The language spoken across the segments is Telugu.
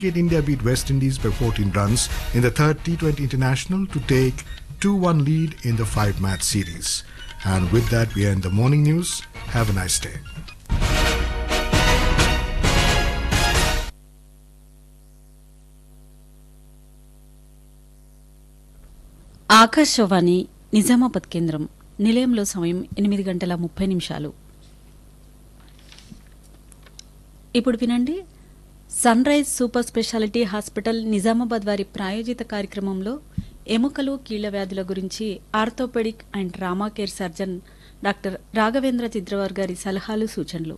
Cricket India beat West Indies by 14 runs in the third T20 International to take 2-1 lead in the five-match series. And with that, we end the morning news. Have a nice day. Akashvani Nizamabad కేంద్రం నిలయంలో సమయం ఎనిమిది గంటల ముప్పై నిమిషాలు ఇప్పుడు వినండి sunrise super speciality hospital Nizamabad వారి ప్రాయోజిత కార్యక్రమంలో ఎముకలు కీళ్ల వ్యాధుల గురించి orthopaedic and trauma care surgeon doctor Raghavendra Chidravar గారి సలహాలు సూచనలు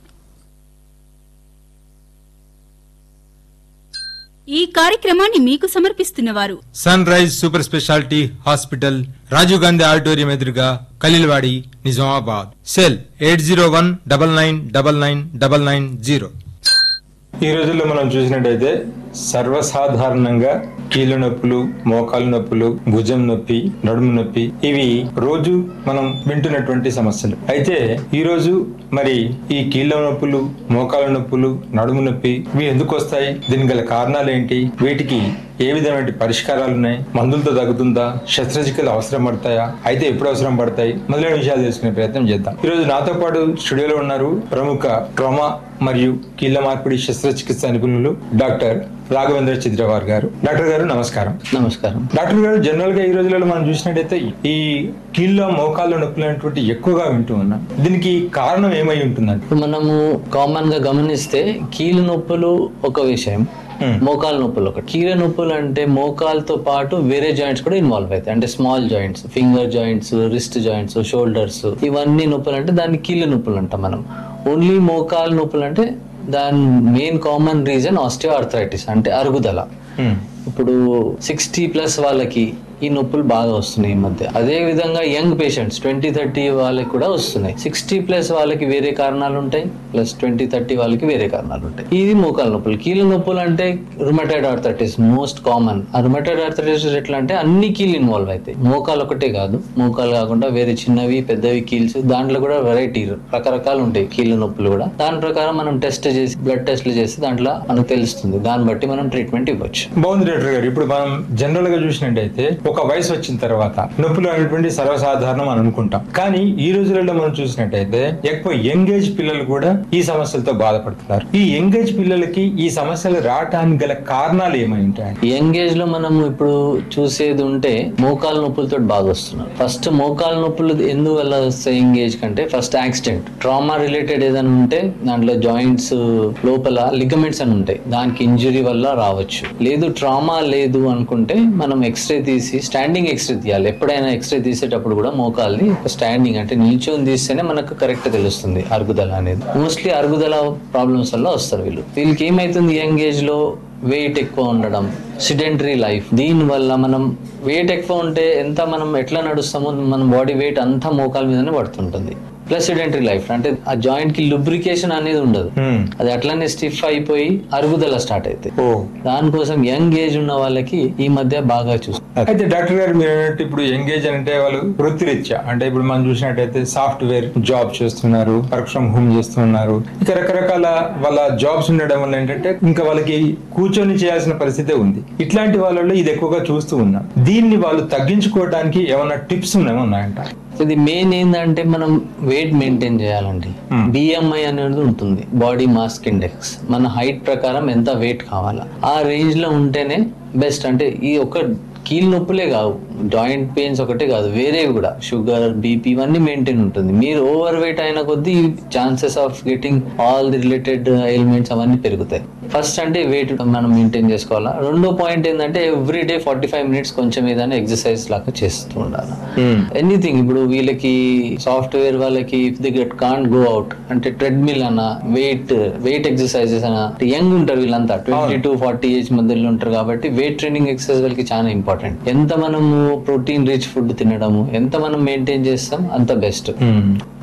ఈ కార్యక్రమాన్ని మీకు సమర్పిస్తున్నవారు sunrise super speciality hospital Rajiv Gandhi auditorium ఎదురుగా Kalilwadi Nizamabad cell eight zero one double nine double nine double nine zero ఈ రోజుల్లో మనం చూసినట్టయితే సర్వసాధారణంగా కీళ్ళ నొప్పులు మోకాలు నొప్పులు భుజం నొప్పి నడుము నొప్పి ఇవి రోజు మనం వింటున్నటువంటి సమస్యలు అయితే ఈ రోజు మరి ఈ కీళ్ళ నొప్పులు మోకాల నొప్పులు నడుము నొప్పి ఇవి ఎందుకు వస్తాయి దీనికి గల కారణాలు ఏంటి వీటికి ఏ విధమైన పరిష్కారాలు ఉన్నాయి మందులతో తగ్గుతుందా శస్త్రచికిత్సలు అవసరం పడతాయా అయితే ఎప్పుడు అవసరం పడతాయి మొదలైన విషయాలు తెలుసుకునే ప్రయత్నం చేద్దాం ఈ రోజు నాతో పాటు స్టూడియోలో ఉన్నారు ప్రముఖ ట్రామా మరియు కీళ్ళ మార్పిడి శస్త్రచికిత్స నిపుణులు డాక్టర్ రాఘవేంద్ర చిద్రవార్ గారు డాక్టర్ గారు నమస్కారం నమస్కారం డాక్టర్ గారు జనరల్ గా ఈ రోజులలో మనం చూసినట్టయితే ఈ కీళ్ళ మోకాళ్ళ నొప్పులు అనేటువంటి ఎక్కువగా వింటూ ఉన్నాం దీనికి కారణం ఏమై ఉంటుందండి ఇప్పుడు మనము కామన్ గా గమనిస్తే కీలు నొప్పులు ఒక విషయం Hmm. మోకాలు నొప్పులు ఒకటి కీళ్ళ నొప్పులు అంటే మోకాలతో పాటు వేరే జాయింట్స్ కూడా ఇన్వాల్వ్ అవుతాయి అంటే small joints finger joints wrist joints shoulders ఇవన్నీ నొప్పులు అంటే దాన్ని కీళ్ళ నొప్పులు అంటాం మనం ఓన్లీ మోకాలు నొప్పులు అంటే దాని main common reason osteoarthritis అంటే అరుగుదల Hmm. ఇప్పుడు సిక్స్టీ ప్లస్ వాళ్ళకి ఈ నొప్పులు బాగా వస్తున్నాయి ఈ మధ్య అదే విధంగా యంగ్ పేషెంట్స్ ట్వంటీ థర్టీ వాళ్ళకి కూడా వస్తున్నాయి సిక్స్టీ ప్లస్ వాళ్ళకి వేరే కారణాలు ఉంటాయి ప్లస్ ట్వంటీ థర్టీ వాళ్ళకి వేరే కారణాలు ఉంటాయి ఇది మోకాల నొప్పులు కీళ్ళ నొప్పులు అంటే రుమటైడ్ ఆర్థరైటిస్ మోస్ట్ కామన్ ఆ రుమటైడ్ ఆర్థరైటిస్ ఎట్లా అంటే అన్ని కీళ్ళు ఇన్వాల్వ్ అవుతాయి మోకాలు ఒకటే కాదు మోకాలు కాకుండా వేరే చిన్నవి పెద్దవి కీల్స్ దాంట్లో కూడా వెరైటీ రకరకాలు ఉంటాయి కీళ్ళ నొప్పులు కూడా దాని ప్రకారం మనం టెస్ట్ చేసి బ్లడ్ టెస్ట్లు చేసి దాంట్లో మనకు తెలుస్తుంది దాన్ని బట్టి మనం ట్రీట్మెంట్ ఇవ్వచ్చు బాగుంది డాక్టర్ గారు ఇప్పుడు మనం జనరల్ గా చూసినట్టయితే ఒక వయసు వచ్చిన తర్వాత నొప్పులు అనేటువంటి సర్వసాధారణం అని అనుకుంటాం కానీ ఈ రోజులలో మనం చూసినట్టయితే ఎక్కువ యంగ్ ఏజ్ పిల్లలు కూడా ఈ సమస్యలతో బాధపడుతున్నారు ఈ యంగ్ ఏజ్ పిల్లలకి ఈ సమస్యలు రావడానికి గల కారణాలు ఏమై ఉంటాయి యంగ్ ఏజ్ లో మనం ఇప్పుడు చూసేది ఉంటే మోకాలు నొప్పులతో బాగా వస్తున్నారు ఫస్ట్ మోకాలు నొప్పులు ఎందువల్ల వస్తాయి యంగ్ ఏజ్ కంటే ఫస్ట్ యాక్సిడెంట్ ట్రామా రిలేటెడ్ ఏదైనా ఉంటే దాంట్లో జాయింట్స్ లోపల లిగమెంట్స్ అని ఉంటాయి దానికి ఇంజురీ వల్ల రావచ్చు లేదు ట్రామా లేదు అనుకుంటే మనం ఎక్స్రే తీసి స్టాండింగ్ ఎక్స్రే తీయాలి ఎప్పుడైనా ఎక్స్రే తీసేటప్పుడు కూడా మోకాల్ని స్టాండింగ్ అంటే నిల్చొని తీస్తేనే మనకు కరెక్ట్ తెలుస్తుంది అరుగుదల అనేది మోస్ట్లీ అరుగుదల ప్రాబ్లమ్స్ వల్ల వస్తారు వీళ్ళు వీళ్ళకి ఏమైతుంది యంగ్ ఏజ్ లో వెయిట్ ఎక్కువ ఉండడం సిడెంటరీ లైఫ్ దీని వల్ల మనం వెయిట్ ఎక్కువ ఉంటే ఎంత మనం ఎట్లా నడుస్తామో మన బాడీ వెయిట్ అంతా మోకాల మీదనే పడుతుంటుంది ప్లస్ సిడెంటరీ లైఫ్ అంటే ఆ జాయింట్ కి లుబ్రికేషన్ అనేది ఉండదు Hmm. అది అట్లానే స్టిఫ్ అయిపోయి అరుగుదల స్టార్ట్ అవుతాయి ఓ దానికోసం యంగ్ ఏజ్ ఉన్న వాళ్ళకి ఈ మధ్య బాగా చూస్తారు అయితే డాక్టర్ గారు మీరు అన్నట్టు ఇప్పుడు ఎంగేజ్ అంటే వాళ్ళు వృత్తిరీత్యా అంటే ఇప్పుడు మనం చూసినట్టయితే సాఫ్ట్వేర్ జాబ్ చేస్తున్నారు వర్క్ ఫ్రమ్ హోమ్ చేస్తున్నారు ఇక రకరకాల వాళ్ళ జాబ్స్ ఉండడం వల్ల ఏంటంటే ఇంకా వాళ్ళకి కూర్చొని చేయాల్సిన పరిస్థితే ఉంది ఇట్లాంటి వాళ్ళలో ఇది ఎక్కువగా చూస్తూ ఉన్నాం దీన్ని వాళ్ళు తగ్గించుకోవడానికి ఏమైనా టిప్స్ ఉన్నాయంట ఇది మెయిన్ ఏంటంటే మనం వెయిట్ మెయింటైన్ చేయాలండి Hmm. బిఎంఐ అనేది ఉంటుంది బాడీ మాస్ ఇండెక్స్ మన హైట్ ప్రకారం ఎంత వెయిట్ కావాలా ఆ రేంజ్ లో ఉంటేనే బెస్ట్ అంటే ఈ ఒక కీల్ నొప్పులే కావు జాయింట్ పెయిన్స్ ఒకటే కాదు వేరేవి కూడా షుగర్ బీపీ ఇవన్నీ మెయింటైన్ ఉంటుంది మీరు ఓవర్ వెయిట్ అయిన కొద్దీ chances of getting all the related elements అవన్నీ పెరుగుతాయి ఫస్ట్ అంటే వెయిట్ మనం మెయింటైన్ చేసుకోవాలా రెండో పాయింట్ ఏంటంటే every day forty five minutes కొంచెం ఏదైనా ఎక్సర్సైజ్ లాగా చేస్తూ ఉండాలి ఎనీథింగ్ ఇప్పుడు వీళ్ళకి సాఫ్ట్వేర్ వాళ్ళకి if the get can't go out అంటే ట్రెడ్మిల్ అన్న వెయిట్ వెయిట్ ఎక్సర్సైజెస్ అన్న యంగ్ ఉంటారు వీళ్ళంతా ట్వంటీ టు ఫార్టీ ఏజ్ మధ్యలో ఉంటారు కాబట్టి వెయిట్ ట్రైనింగ్ ఎక్సర్సైజ్ వాళ్ళకి చాలా ఇంపార్టెంట్ ఎంత మనము ప్రోటీన్ రిచ్ ఫుడ్ తినడము ఎంత మనం మెయింటైన్ చేస్తాం అంత బెస్ట్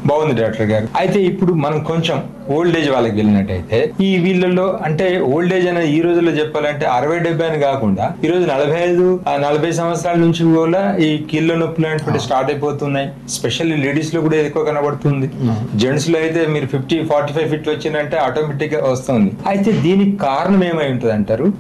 బాగుంది డాక్టర్ గారు అయితే ఇప్పుడు మనం కొంచెం ఓల్డ్ ఏజ్ వాళ్ళకి వెళ్ళినట్టయితే ఈ వీళ్ళలో అంటే ఓల్డ్ ఏజ్ అనేది ఈ రోజుల్లో చెప్పాలంటే అరవై డెబ్బై అని కాకుండా ఈ రోజు నలభై ఐదు ఆ నలభై సంవత్సరాల నుంచి కూడా ఈ కీళ్ళ నొప్పులు అనేటువంటి స్టార్ట్ అయిపోతున్నాయి స్పెషల్లీ లేడీస్ లో కూడా ఎక్కువ కనబడుతుంది జెంట్స్ లో అయితే మీరు ఫిఫ్టీ ఫార్టీ ఫైవ్ ఫిట్ వచ్చిందంటే ఆటోమేటిక్ గా వస్తుంది అయితే దీనికి కారణం ఏమై ఉంటుంది అంటారు